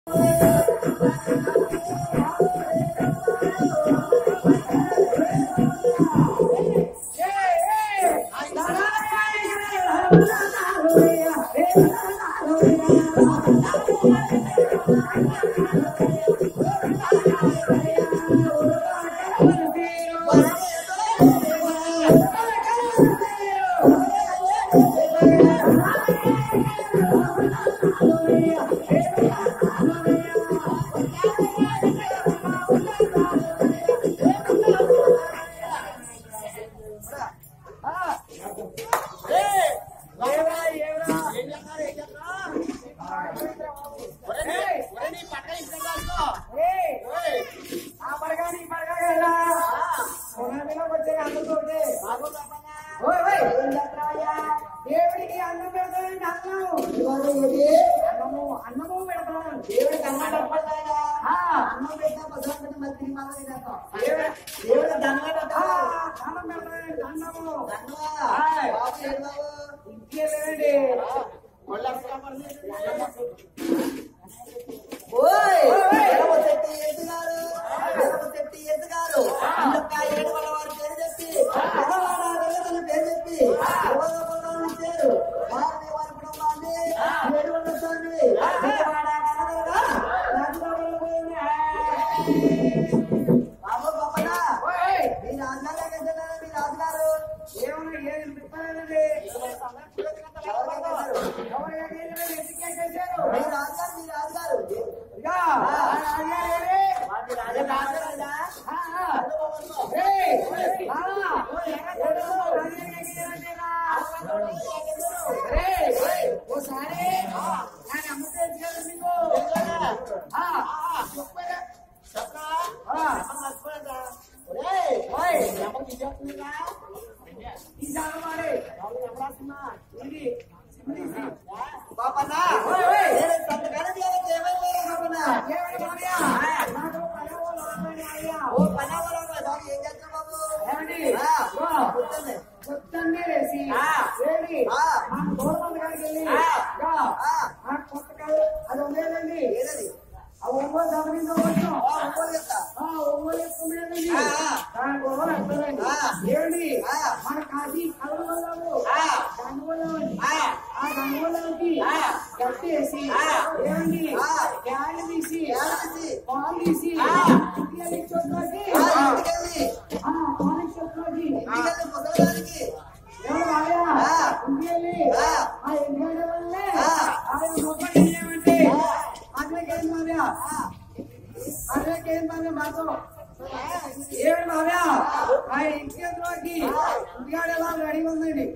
దేవుడికి అన్నం పెడతానండి అన్నం అన్నము అన్నము పెడతాను దేవుడికి అన్నం పెట్టాలి ఆ, అన్నం పెట్టా పదహారు పెట్టా మరి తిరిగి మళ్ళీ తినేద్దాం. దేవుడి- దేవుడికి దండం ఆ, పెట్టాలి. అన్నం పెడతానండి అన్నము దండమా? ఆయ్. బాబు ఏడు బాబు? ఇంకేలేదండి ఓయ్! ఓయ్! ఎడమ చెట్టు ఎత్తుగారు. ఎడమ చెట్టు ఎత్తుగారు. ఇంకొక ఏడు వాళ్ళ వారి పేరు చెప్పి, ఎడవాడ వెల్లదల పేరు చెప్పి, ఎవరో ఒకరు ఇచ్చారు. వారిని వారి కుటుంబాన్ని ఏడు వందల స్వామి, ఎడవాడ కనకదుర్గ, రాజుబాబుల పోయింది. బాబు గొప్పన, ఓయ్, మీ రాజుగారు ఎక్కడ తిన్నారు? మీ రాజుగారు ఏమన్నా ఏది తిప్పాలండి ఎవరు కట్టారు? ఎవరు ఏది ఎందుకే చేశారు మీ రాజుగారు మీ రాజుగారు ఇదిగా, ఆ రాజుగారు ఏది? రాజుగారు ఆ, ఆ. ఏయ్, ఆ, ఏదో రాజుగారు ఏది చేశారంటేనా? ఏయ్, ఓసారి ఆయన అమ్మ తెలుసు మీకు ఆ, ఆ, ఓయ్, ఈ జాగమాడే. ఇది ఇది. బాపన్నా, ఓయ్, ఓయ్. నేను సంతకాలు చేయాలంటే ఏమైపోయారు బాపన్నా? ఏమిటి మామయ్య? నాకు పదవ లాభమని అయ్యా. ఓ పనావరం బాబు ఏం చేస్తావు బాబు? ఏమండి? ఆ, ఓ, కూర్చోండి. పొద్దున్నే లేచి, ఆ. ఏడి, ఆ. ఆ గోడబండ కాడికి వెళ్ళి, ఆ. గా, ఆ. ఆ పుస్తకాలు, అది ఉండేదండి. ఏదది? ఆ ఒంగోలు గమనించవచ్చు. ఓ, ఒంగోలు చెప్తా. ఆ ఒంగోలు ఎక్కువ ఉండేదండి. ఆ, ఆ. దాని గోడలు అంటారండి. ఆ. ఏమండి? ఆ. మన కాశీ కలవల్లాము. ఆ. గంగవల్లం. ఆ. ఆ గంగవల్లంకి ఆ. కట్టేసి, ఆ. ఏమండి? ఆ. క్యాన్లు తీసి, ఏడది? పాలు తీసి, ఆ. ఇంటికి చోట్లోకి, ఆ, ఇంటికెళ్ళి, ఆ, పాలు చోట్లోకి, ఇంటికెళ్ళి ముసలిదానికి. ఎవరు రాయా? ఆ. ఇంటికి వెళ్ళి, ఆ. ఆ ఇంటికి వెళ్ళి, ఆ. ఆయన మొక్కలు ఏమంటే, అట్లకేం మావ్యా? అట్లకేం మావ్యా మాతో? ఏమిటి మావ్యా? ఆ ఇంటికి ఎదురుకి, ఇంటికాడ ఎలా రెడీ ఉందండి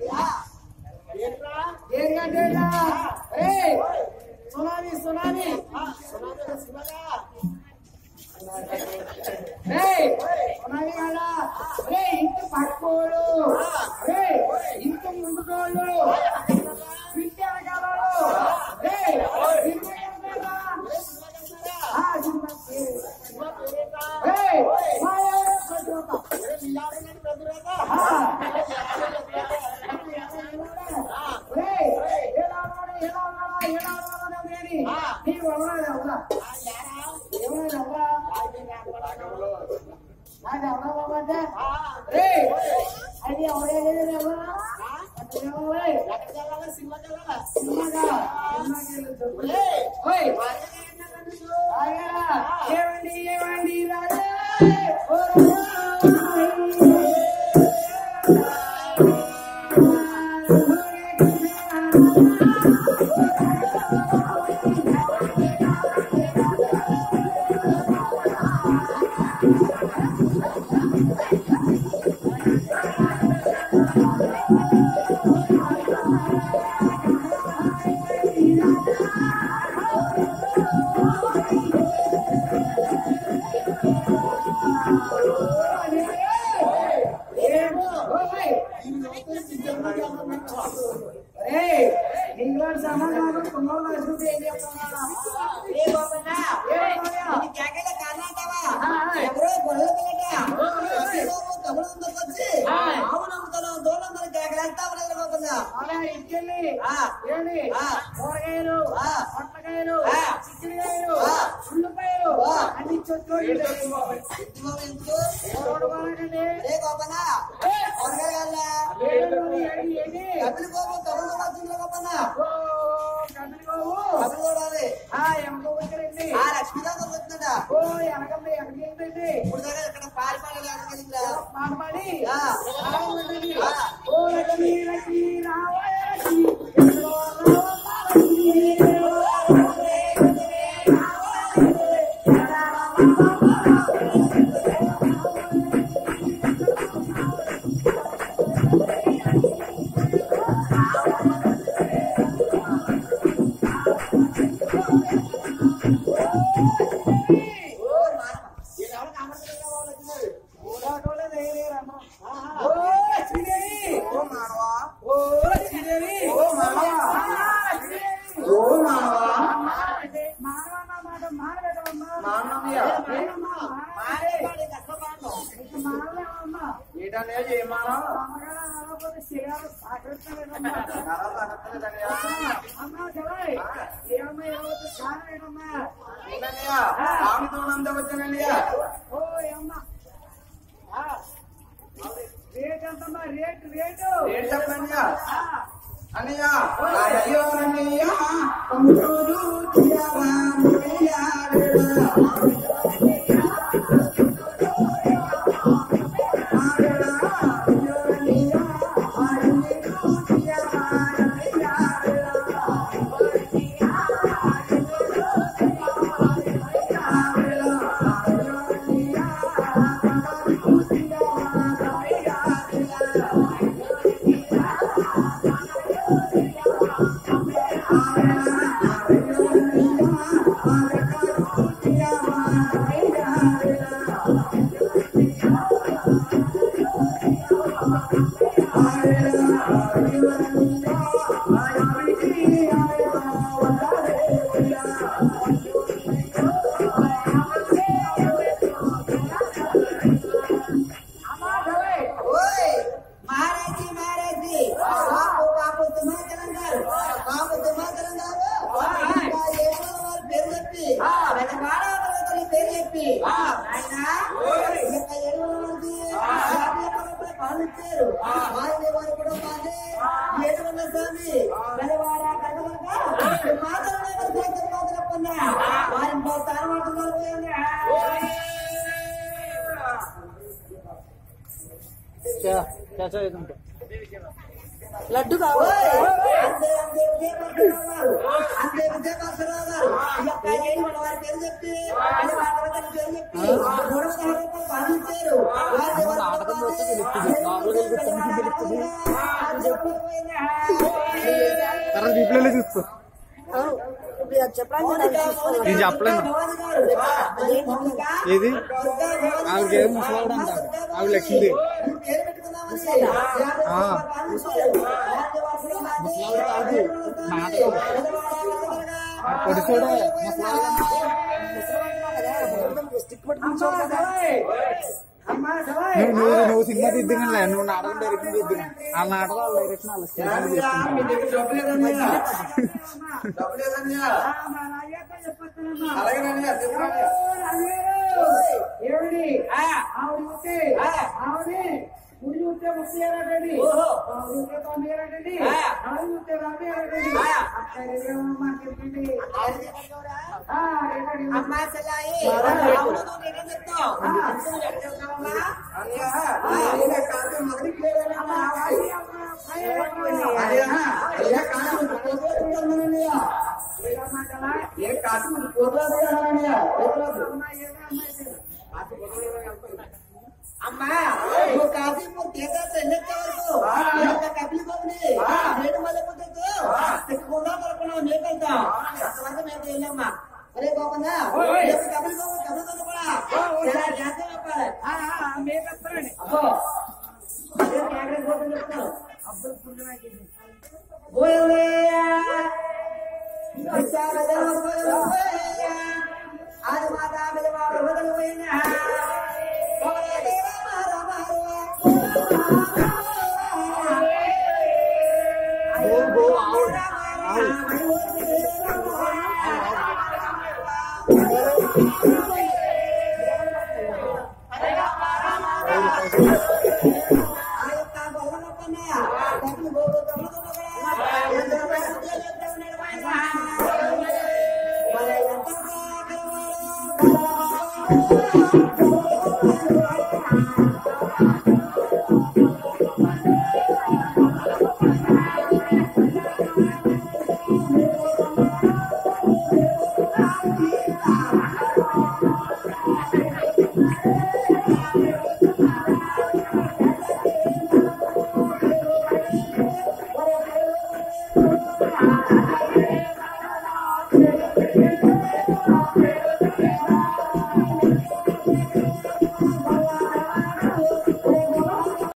ఏంటంటే ఏయ్ సునామీ సునామీ ఏయ్ సునామీ కాదా ఏయ్ ఇంటి పట్టుకోడు ఏయ్ ఇంటి ముందుకోడు ఇంటి వెనకాలోడు ఏయ్ ఇంటి వెనకాల. ఆ, చిన్న ఏయ్ మాయా ప్రతిరోధ. ఆ. ఏయ్, ఎలా ఉన్నాడు, ఎలా ఉన్నాడా, ఎలా ఉన్నాడా అనేది నీకు ఎవరా ఎవరా ఎవరా ఎవరా నాకు ఎవరా బాబా అంటే ఏయ్, అది ఎవరే ఎవరా అది ఎవరే సినిమాగా సినిమాకి వెళ్ళొచ్చు ఓయ్ ఆగరా. ఏమండి ఏమండి రాజా ఓ ఇంగ్లాండ్ సమాధానం కుమ్మలు రాసుకుంటే ఏం చెప్తున్నా ఏ బాబన్నా? ఇది కేకలే కారణాంటావా? ఎవరో గొడవ పిల్లట. ప్రతిరోజు తమ్ముడు ముందుకు వచ్చి, ఆవును అమ్ముతాను, దూడను అమ్ముతాను, కేకలేస్తా ఉన్నారు బాబన్నా. అలా ఇంటికెళ్ళి ఆ. ఏంటి ఆ. కూరగాయలు ఆ. పొట్లకాయలు ఆ. చిక్కుడుకాయలు ఆ. చెట్టు ఇంటి బాబు ఎందుకు అరే గోపన్న వంకాయ కావాలా? కపిలి గోపు కపిలి కూడా వచ్చిందిరా గోపన్న కపిలి కూడా రాలే. ఆ లక్ష్మీదాస్ వచ్చిందట ఇప్పుడు దాకా ఇక్కడ పారిపాలి లేకపోతే మాటమాడి ఆ. ఓ లక్ష్మీ లక్ష్మీ రావయ లక్ష్మీ ఓ లక్ష్మీదేవి ఓ మానవా ఓ లక్ష్మీదేవి ఓ మానవా ఓ మానవా మానవమ్మ మాట మానవేదమ్మా మానవయ్య. మానవేవాడి అసలు మానవేవమ్మా ఏంటనేది ఏ మానవ అమ్మగారు అనకపోతే శిలాలు సాకరిస్తారేనమ్మా నరాలు అనట్లేదన్నయ్య. అమ్మా జవాయ్ ఏమమ్మా ఏమవుతుంది కారణం ఏంటమ్మా ఏంటన్నయ్య? స్వామితో నంద వచ్చానన్నయ్య. ఓ ఏమమ్మా ఆ, రేట్ ఎంతమ్మా రేట్ రేటు ఏంటి చెప్పనన్నయ్య? ఆ, అన్నయ్య, నా అయ్యో అన్నయ్య, పంతులు తీయవా ముయ్యాడురా. ఆడురా, అయ్యో అన్నయ్య, అయ్యో తీయవా అమ్మా జవాయ్ ఓయ్ మహారాజీ మహారాజీ బాబు బాబు తుమాకరం గారు బాబు తుమాకరం గారు ఇంకా ఏమో వారి పేరు చెప్పి వెనకాడ పర్వతాల పేరు చెప్పి ఆయన ఇంకా ఏడు మంది పాలు ఇచ్చారు వారి వారి కూడా మాది ఏడు వందల స్వామి వెనవాడ కనబడక మాత్రమే మాత్రం పొందా వారి తర్వాత పోయింది లడ్డు కావాలి అంతే అంతే విజయభాస్కరరావు గారు అంతే విజయభాస్కరరావు గారు ఈ యొక్క ఏడు మన వారి పేరు చెప్పి అని వాళ్ళ వద్ద పేరు చెప్పి మూడు వందల రూపాయలు పంపించారు వారి వారి తర్వాత రీప్లేలో చూసుకో నేను చెప్పలేను ఏది ఆవిడకేదో ముసలావిడ అంట ఆవిడ లక్ష్మీదేవి ఆ. ముసలావిడ కాదు నాటకం పొడిచోడే అమ్మా జవాయ్ అమ్మా జవాయ్ నువ్వు నువ్వు నువ్వు సినిమా తీద్దుగానే నువ్వు నాటకం డైరెక్షన్ తీద్దుగా ఆ నాటకం వాళ్ళ డైరెక్షన్ వాళ్ళ సినిమా తీసుకుంటా మా నాయక చెప్పొస్తానమ్మా అలాగేనయ్యా తీసుకురండి ఏమిటి ఆవిడ ఉంటే ఆవిడ గుడి చూస్తే ముప్పై ఏరాటండి ఆవిడ చూస్తే తొమ్మిది ఏరాటండి ఆవిడ చూస్తే నలభై ఏరాటండి అక్కడ మాకెందుకండి అమ్మా చెల్లాయి అవును నువ్వు నిజం చెప్తావు నువ్వు ఎక్కడ చెప్తావమ్మా అయ్యా అయ్యా కాదు మొదటికి లేదమ్మా అయ్యా అయ్యా కాదు పోతున్నానయ్యా ఏ కాదు మన పోతున్నానయ్యా అమ్మా నువ్వు కాశీపూర్ తీర్థాలు వెళ్ళొచ్చే వరకు ఈ యొక్క కపిలి బాబుని నేటి మళ్ళీ పుట్టద్దు తిక్కకుండా పడుకున్నావు నేను వెళ్తాం అంతవరకు మేము వెళ్ళమ్మా అరే బాబన్నా ఈ యొక్క కపిలి బాబు కపిలి కూడా చాలా జాగ్రత్త చెప్పాలి మేపెత్తారండి అబ్బో అదే కాంగ్రెస్ బాబు చెప్తాను అబ్దుల్ పుణ్యమాకి బోయా విశాల బోయా ఆది మాత బిలవాడు వదలు పోయినా ఆ